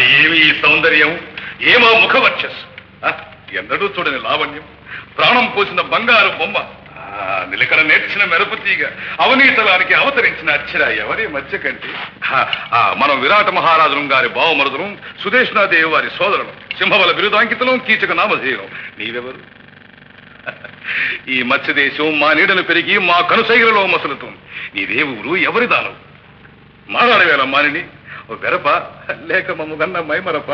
ఏమి ఈ సౌందర్యం ఏమో ముఖ వర్చస్సు ఆ, ఎన్నడూ చూడని లావణ్యం ప్రాణం పోసిన బంగారు బొమ్మ ఆ, నిలకడ నేర్చిన మెరుపు తీగ అవనీతలానికి అవతరించిన అక్షర ఎవరి మధ్య కంటే ఆ, ఆ, మనం విరాట మహారాజులం గారి బావమరుదులం సుదేష్ణాదేవి వారి సోదరులం సింహబల బిరుదాంకితులం కీచక నామధేయం నీవెవరు ఈ మత్స్యదేశం మా నీడను పెరిగి మా కనుసైగలలో మసలుతుంది నీదే ఊరు ఎవరి దానం మాట్లాడవేళ మానిని ఓ వెరప లేక మమ్మ గన్న మైమరప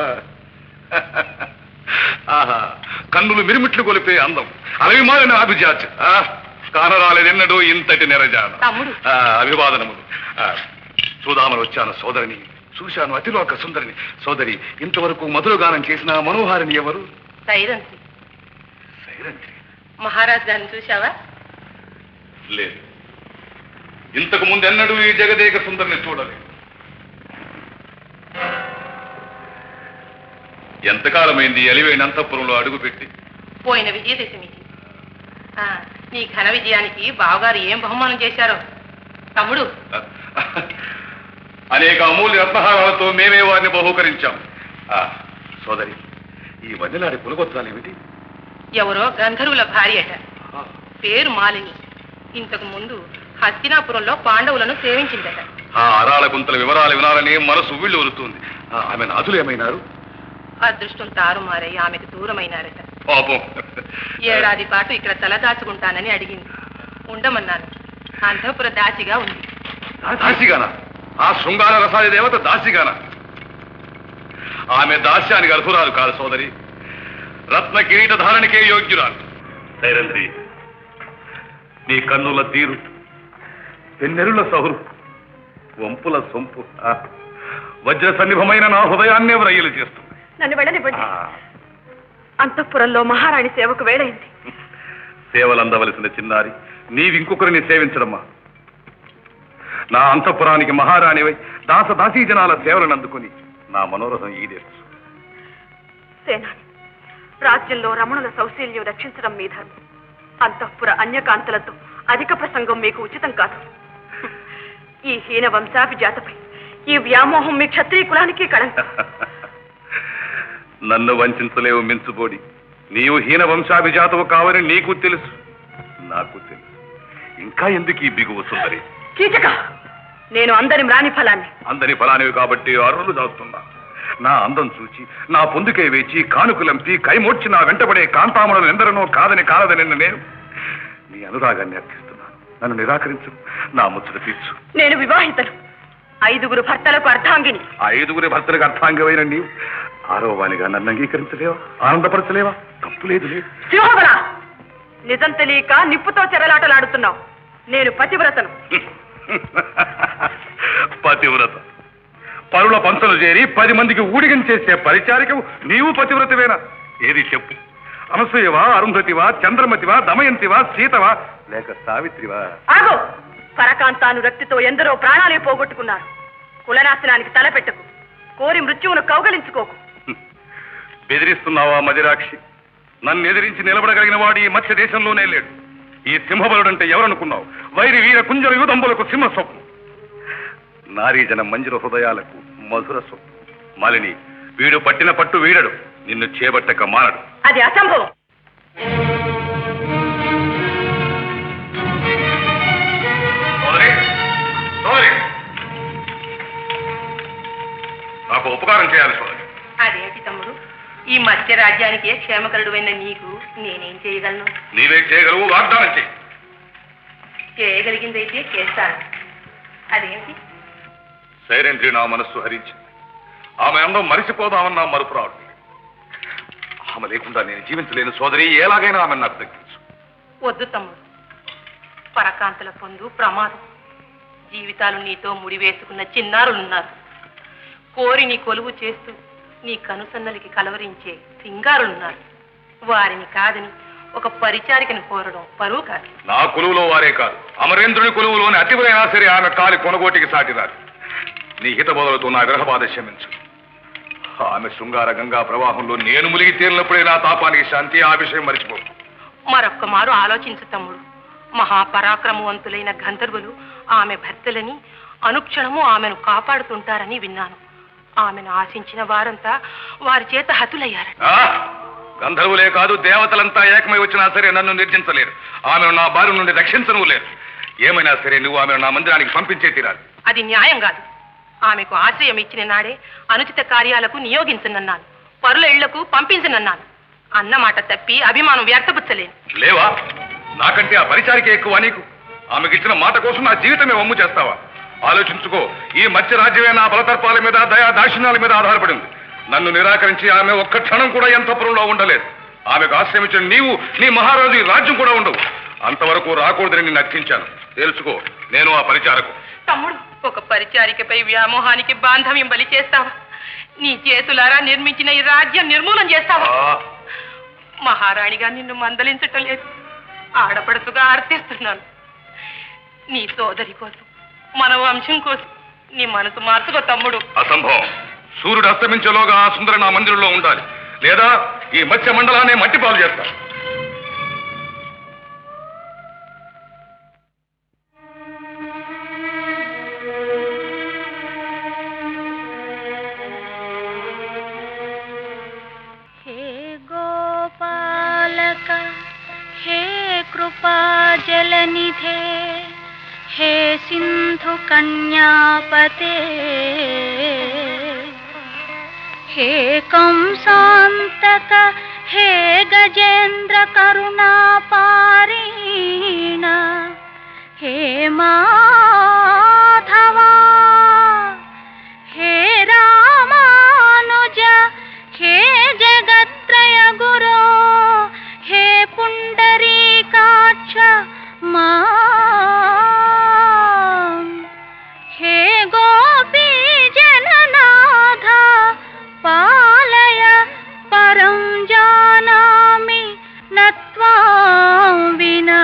ఆహా కన్నులు మిరిమిట్లు కొలిపే అందం అలవి మారిన అభిజాచ కానరాలేదెన్నడూ ఇంతటి నెరజాన తమ్ముడు. ఆ, అభివాదనములు ఆ, చూదామని వచ్చాను సోదరిని చూశాను అతిలోక సుందరిని సోదరి ఇంతవరకు మధురగానం చేసిన మనోహారిని ఎవరు సైరంతి సైరంధ్రి మహారాజ్ గారిని చూశావా లేదు ఇంతకు ముందెన్నడూ ఈ జగదేక సుందరిని చూడలేదు ఎంతకాలమైంది అలివైన అంతఃపురంలో అడుగుపెట్టి పోయిన విజయదశమికి ఆ, నీ ఘన విజయానికి బావగారు ఏం బహుమానం చేశారో తమ్ముడు అనేక అమూల్య రత్నహారాలతో మేమే వారిని బహూకరించాం ఆ, సోదరి ఈ వన్నెలాడి పులగొత్తాలు ఏమిటి ఎవరో గంధర్వుల భార్య అట పేరు మాలిని ఇంతకు ముందు హస్తినాపురంలో పాండవులను సేవించిందట ఆ అరాల గుంతల వివరాలు వినాలని మనసు ఉవ్విళ్ళు ఉరుతుంది ఆ, ఆమె నాథులు ఏమైనారు అదృష్టం తారుమారై ఆమెకు దూరమైనారట పాపం ఏడాది పాటు ఇక్కడ తలదాచుకుంటానని అడిగింది ఉండమన్నాను అంధపుర దాచిగా ఉంది దా- దాసిగానా ఆ శృంగార రసాది దేవత దాసిగానా ఆమె దాస్యానికి అర్హురాలు కాదు సోదరి రత్న కిరీట ధారణకే యోగ్యురాలు సైరంధ్రి నీ కన్నుల తీరు పెన్నెరుల సౌరు వంపుల సొంపు ఆ, వజ్ర సన్నిభమైన నా హృదయాన్నే వ్రయ్యలు చేస్తుంది నన్ను వెళ్ళనివ్వండి ఆ, అంతఃపురంలో మహారాణి సేవకు వేళైంది సేవలందవలసిన చిన్నారి నీవింకొకరిని సేవించడమ్మా నా అంతఃపురానికి మహారాణివై దాస దాసీ జనాల సేవలను అందుకుని నా మనోరథం ఈడేర్చు సేనాని రాజ్యంలో రమణుల సౌశీల్యం రక్షించడం మీ ధర్మం అంతఃపుర అన్యకాంతలతో అధిక ప్రసంగం మీకు ఉచితం కాదు ఈ హీన వంశాభిజాతపై ఈ వ్యామోహం మీ క్షత్రియ కులానికి కళంకం నన్ను వంచలేవు మించుబోడి నీవు హీన వంశాభిజాతవు కావని నీకు తెలుసు నాకు తెలుసు ఇంకా ఎందుకు ఈ బిగువు సుందరి కీచక నేను అందరి మ్రాని ఫలాన్ని అందరి ఫలానివి కాబట్టి అర్రులు దాస్తున్నా నా అందం చూచి నా పొందుకే వేచి కానుకలంపి కైమోడ్చి నా వెంటబడే కాంతామణులు ఎందరనో కాదని కాలదని నేను నీ అనురాగాన్ని అర్థిస్తున్నాను నన్ను నిరాకరించు నా ముచ్చట తీర్చు నేను వివాహితను ఐదుగురు భర్తలకు అర్ధాంగిని ఆ ఐదుగురి భర్తలకు అర్థాంగమైన నీవు ఆరో వానిగా నన్ను అంగీకరించలేవా ఆనందపరచలేవా తప్పు లేదు లేదు సింహబల నిజం తెలియక నిప్పుతో చెరలాటలాడుతున్నావు నేను పతివ్రతను పతివ్రత పరుల పంచలు చేరి పది మందికి ఊడిగం చేసే పరిచారికవు నీవు పతివ్రతవేనా ఏది చెప్పు అనసూయవా అరుంధతివా చంద్రమతివా దమయంతివా సీతవా లేక సావిత్రివా ఆగో పరకాంతానురక్తితో ఎందరో ప్రాణాలే పోగొట్టుకున్నారు కులనాశనానికి తలపెట్టకు కోరి మృత్యువును కౌగలించుకోకు బెదిరిస్తున్నావా మదిరాక్షి నన్ను ఎదిరించి నిలబడగలిగిన వాడు ఈ మత్స్య దేశంలోనే లేడు ఈ సింహబలుడంటే ఎవరనుకున్నావు వైరి వీర కుంజర యూదంబులకు సింహ స్వప్నం నారీజన మంజుల హృదయాలకు మధుర స్వప్నం మాలిని వీడు పట్టిన పట్టు వీడడు నిన్ను చేపట్టక మానడు అది అసంభవం సోదరి, సోదరి. నాకు ఉపకారం చేయాలి సోదరి అదేంటి తమ్ముడు ఈ మత్స్య రాజ్యానికి క్షేమకరుడువైన నీకు నేనేం చేయగలను నీవే చేయగలవు వాగ్దానం చేయి చేయగలిగిందైతే చేస్తాను అదేంటి సైరేంద్రి నా మనస్సు హరించి ఆమె అందం మరిచిపోదామన్న మరుపు రావడం ఆమె లేకుండా నేను జీవించలేను సోదరి ఎలాగైనా ఆమె నాకు దక్కించు వద్దు తమ్ముడు పరకాంతల పొందు ప్రమాదం జీవితాలు నీతో ముడివేసుకున్న చిన్నారులున్నారు కోరి నీ కొలువు చేస్తూ నీ కనుసన్నలకి కలవరించే సింగారులున్నారు వారిని కాదని ఒక పరిచారికని కోరడం పరువు కాదు నా కొలువులో వారే కాదు అమరేంద్రుని కొలువులోని అతివరైనా సరే ఆమె కాలి కొనగోటికి సాటిరారు నీ హితబోధలతో నా విరహబాధ క్షమించు ఆమె శృంగార గంగా ప్రవాహంలో నేను మునిగి తేలినప్పుడే నా తాపానికి శాంతి ఆ విషయం మరిచిపోకు మరొక్క మారు ఆలోచించు తమ్ముడు మహాపరాక్రమవంతులైన గంధర్వులు ఆమె భర్తలని అనుక్షణము ఆమెను కాపాడుతుంటారని విన్నాను ఆమెను ఆశించిన వారంతా వారి చేత హతులయ్యారు ఆ, గంధర్వులే కాదు దేవతలంతా ఏకమై వచ్చినా సరే నన్ను నిర్జించలేరు ఆమెను నా బారి నుండి రక్షించను లేరు ఏమైనా సరే నువ్వు ఆమెను నా మందిరానికి పంపించే తీరాలి అది న్యాయం కాదు ఆమెకు ఆశ్రయం ఇచ్చిన నాడే అనుచిత కార్యాలకు నియోగించనన్నాను పరుల ఇళ్లకు పంపించనన్నాను అన్నమాట తప్పి అభిమానం వ్యర్థపుచ్చలేను లేవా నాకంటే ఆ పరిచారిక ఎక్కువ నీకు ఆమెకి ఇచ్చిన మాట కోసం నా జీవితమే వమ్ము చేస్తావా ఆలోచించుకో ఈ మధ్య రాజ్యమే నా బలతర్పాల మీద దయా దాక్షిణ్యాల మీద ఆధారపడింది నన్ను నిరాకరించి ఆమె ఒక్క క్షణం కూడా ఎంతపురంలో ఉండలేదు ఆమెకు ఆశ్రమించిన నీవు నీ మహారాజు ఈ రాజ్యం కూడా ఉండవు అంతవరకు రాకూడదని నిన్ను అర్థించాను తెలుసుకో నేను ఆ పరిచారకు తమ్ముడు ఒక పరిచారికపై వ్యామోహానికి బాంధవ్యం బలి చేస్తావా నీ చేతులారా నిర్మించిన ఈ రాజ్యం నిర్మూలం చేస్తావా ఆ, మహారాణిగా నిన్ను మందలించటం లేదు ఆడపడుతుగా అర్థిస్తున్నాను నీ సోదరి కోసం మన వంశం కోసం నీ మనసు మార్చుకో తమ్ముడు అసంభవం సూర్యుడు అస్తమించేలోగా ఆ సుందర నా మందిరంలో ఉండాలి లేదా ఈ మత్స్య మండలాన్ని మట్టిపాలు చేస్తా हे गोपालक हे कृपाजलनिधे हे सिन्धुकन्यापते हे कंसान्तक हे गजेन्द्रकरुणापारीण हे माधवा हे रामानुज हे जगत्त्रय गुरो हे पुण्डरीकाक्ष मा हे गोपी जननाथ पालय परं जानामि न त्वां विना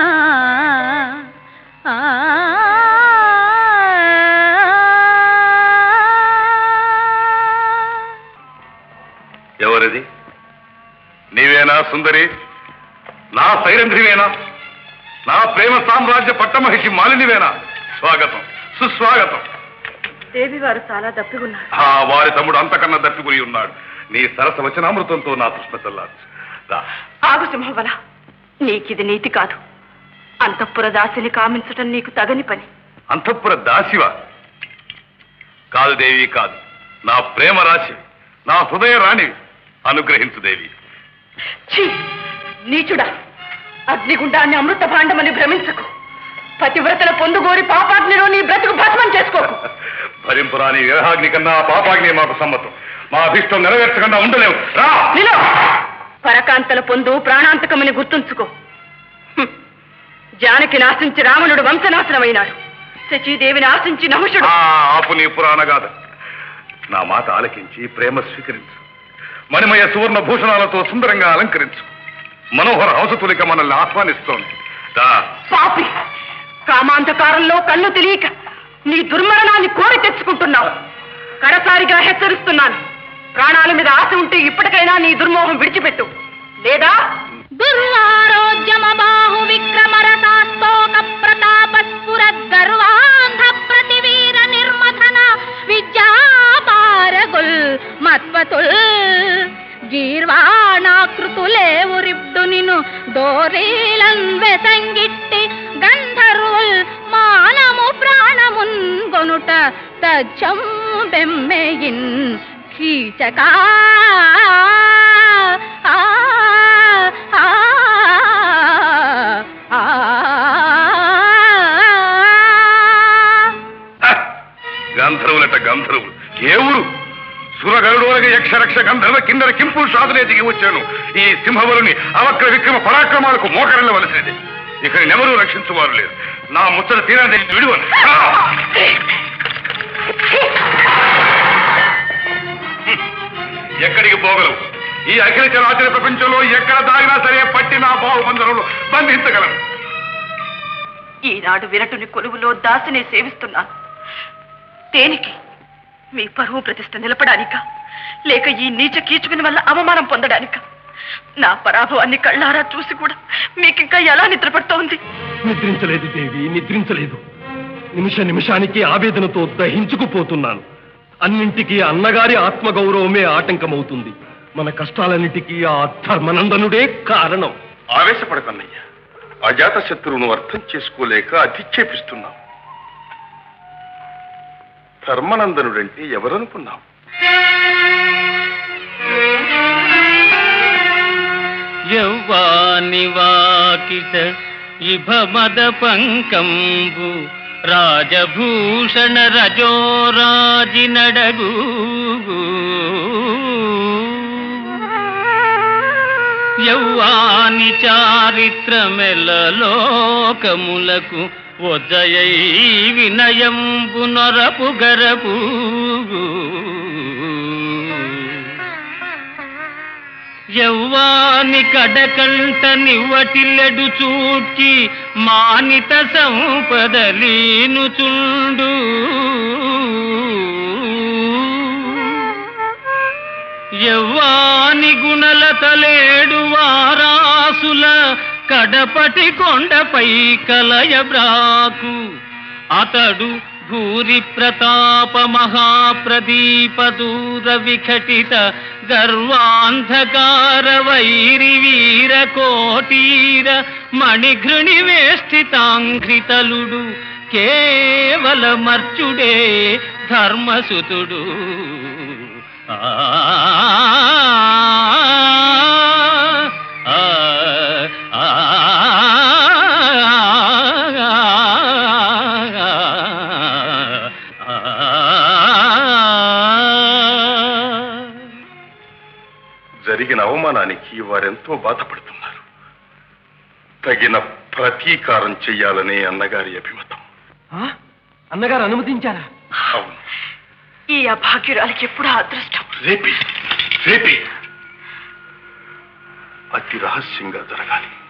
ఆ ఎవరిది నీవేనా సుందరి నా సైరంధ్రివేనా నా ప్రేమ సామ్రాజ్య పట్టమహిషి మాలినివేనా స్వాగతం సుస్వాగతం దేవి వారు చాలా దప్పిగున్నారు ఆ వారి తమ్ముడు అంతకన్నా దప్పిగురి ఉన్నాడు నీ సరస వచనామృతంతో నా కృష్ణ చల్లార్చు రా. ఆగు సింహబల నీకిది నీతి కాదు అంతఃపుర దాసిని కామించటం నీకు తగని పని అంతఃపుర దాసివా కాదు దేవి కాదు నా ప్రేమ రాశి నా హృదయ రాణివి అనుగ్రహించు దేవి ఛీ నీచుడా అగ్నిగుండాన్ని అమృత భాండమని భ్రమించకు పతివ్రతల పొందుగోరి పాపాగ్నిలో నీ బ్రతుకు భస్మం చేసుకోకు భరింపురాని విరహాగ్ని కన్నా ఆ పాపాగ్ని మాకు సమ్మతం మా అభిష్టం నెరవేర్చకుండా ఉండలేము రా నిలో పరకాంతల పొందు ప్రాణాంతకమని గుర్తుంచుకో హ్మ్. జానకిని ఆశించి రావణుడు వంశనాశనమైనాడు శచీదేవిని ఆశించి నహుషుడు ఆ, ఆపు నీ పురాణ గాథ నా మాట ఆలకించి ప్రేమ స్వీకరించు మణిమయ సువర్ణ భూషణాలతో సుందరంగా అలంకరించు మనోహర హంసతులిక మనల్ని ఆహ్వానిస్తోంది రా. పాపి కామాంధకారంలో కన్ను తెలియక నీ దుర్మరణాన్ని కోరి తెచ్చుకుంటున్నావు కడసారిగా హెచ్చరిస్తున్నాను ప్రాణాల మీద ఆశ ఉంటే ఇప్పటికైనా నీ దుర్మోహం విడిచిపెట్టు లేదా దుర్వారోజ్యమ బాహు విక్రమరసాస్తోక ప్రతాప స్ఫురద్ గర్వాంధ ప్రతివీర నిర్మథన విద్యాపారగుల్ మత్వతుల్ గీర్వాణాకృతులే ఉరిబ్డు నిను దోరీలన్ వెసంగిట్టి గంధర్వుల్ మానము ప్రాణమున్ గొనుట తచ్చం బెమ్మెయిన్ కీచకా ఆ, ఆ, ఆ, హ! గంధర్వులట గంధర్వులు ఏ ఊరు సురగరుడోలగ యక్షరక్ష గంధర్వ కిందర కింపు సాధనే దిగి వచ్చాను ఈ సింహబలుని అవక్ర విక్రమ పరాక్రమాలకు మోకరిల్లవలసినది ఇక నెవరూ రక్షించువారు లేరు నా ముచ్చట తీరాన్ని విడువను ఆ! ఎక్కడికి పోగలవు ఈ అఖిల చరాచర ప్రపంచంలో ఎక్కడ దాగినా సరే పట్టి నా బాహుబంధనంలో బంధించగలను ఈనాడు విరటుని కొలువులో దాసిని సేవిస్తున్నాను దేనికి మీ పరువు ప్రతిష్ట నిలపడానిక లేక ఈ నీచ కీచుకుని వల్ల అవమానం పొందడానిక నా పరాభవాన్ని కళ్ళారా చూసి కూడా మీకింకా ఎలా నిద్రపడుతోంది నిద్రించలేదు దేవి నిద్రించలేదు నిమిష నిమిషానికి ఆవేదనతో దహించుకుపోతున్నాను అన్నింటికీ అన్నగారి ఆత్మగౌరవమే ఆటంకమవుతుంది మన కష్టాలన్నిటికీ ఆ ధర్మనందనుడే కారణం ఆవేశపడకన్నయ్యా అజాత శత్రువును అర్థం చేసుకోలేక అధిక్షేపిస్తున్నాం ధర్మనందనుడంటే ఎవరనుకున్నాం యవ్వాని వాకిట ఇభమద పంకంబు రాజభూషణ రజోరాజి నడగు యవ్వాని చారిత్రమెలలోకములకు ఒజయై వినయంబు నొరపు గరపు యవ్వాని కడకంట నివ్వటిల్లెడు చూడ్చి మానిత సంపదలీను చుండు యవ్వాని గుణల తలేడు వారాసుల కడపటి కొండపై కలయ బ్రాకు అతడు భూరి ప్రతాప మహాప్రదీప దూర విఘటిత గర్వాంధకార వైరి వీర కోటీర మణిఘృణి వేష్టితాంఘ్రితలుడు కేవల మర్చుడే ధర్మసుతుడు ఆ ఆ, ఆ, జరిగిన అవమానానికి వారెంతో బాధపడుతున్నారు తగిన ప్రతీకారం చెయ్యాలనే అన్నగారి అభిమతం ఆ? అన్నగారు అనుమతించారా అవును ఈ అభాగ్యురాలికి ఎప్పుడు అదృష్టం రేపి రేపి అతి రహస్యంగా జరగాలి